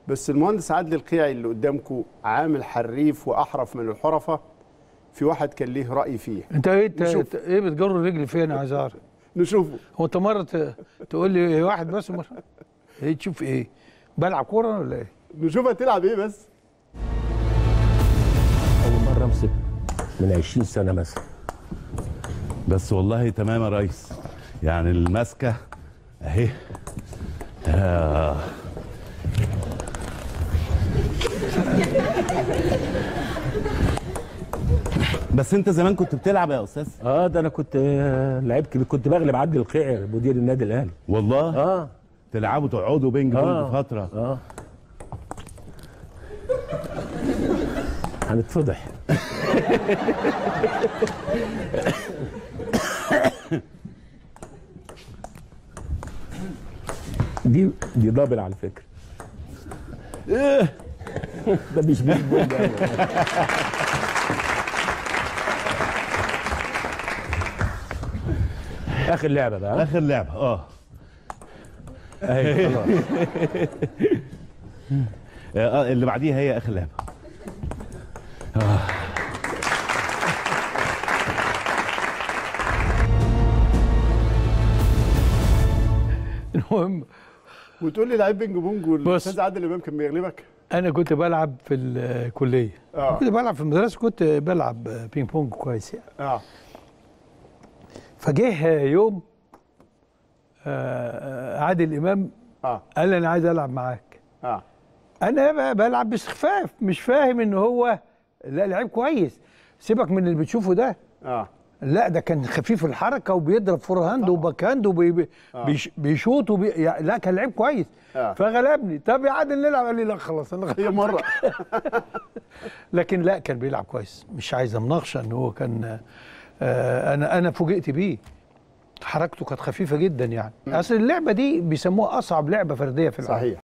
بس المهندس عادل القيعي اللي قدامكم عامل حريف واحرف من الحرفه في واحد كان ليه راي فيه انت ايه انت نشوف. ايه بتجر الرجل فين يا عزار نشوفه هو انت مره ت- تقول لي واحد بس مره ايه تشوف ايه بلعب كوره ولا ايه نشوف هتلعب ايه بس اول مره امسك من 20 سنه مثلا بس والله تمام يا ريس يعني الماسكه اهي آه. بس انت زمان كنت بتلعب يا استاذ اه ده انا كنت آه، لعيب كبير كنت بغلب عبد القيعي مدير النادي الاهلي والله اه تلعبوا تقعدوا بينج آه. بونج فتره اه هنتفضح دي دي دبل على فكره ده مش بيج بونج أوي. اخر لعبه بقى اخر لعبه اه اهي خلاص آه، اللي بعديها هي اخر لعبه المهم وتقول لي لعيب بينج بونج والاستاذ عادل امام كان بيغلبك انا كنت بلعب في الكليه اه كنت بلعب في المدرسه كنت بلعب بينج بونج كويس يعني اه فجه يوم آه، عادل امام اه قال لي انا عايز العب معاك اه انا بقى بلعب باستخفاف مش فاهم ان هو لا لعيب كويس سيبك من اللي بتشوفه ده اه لا ده كان خفيف الحركه وبيضرب فور هاند وباك هاند وبيشوط وبي... يعني لا كان لعيب كويس آه. فغلبني طب يا عادل نلعب قال لي لا خلاص انا هي مره لكن لا كان بيلعب كويس مش عايز مناقشه ان هو كان آه انا انا فوجئت بيه حركته كانت خفيفه جدا يعني اصل اللعبه دي بيسموها اصعب لعبه فرديه في العالم صحيح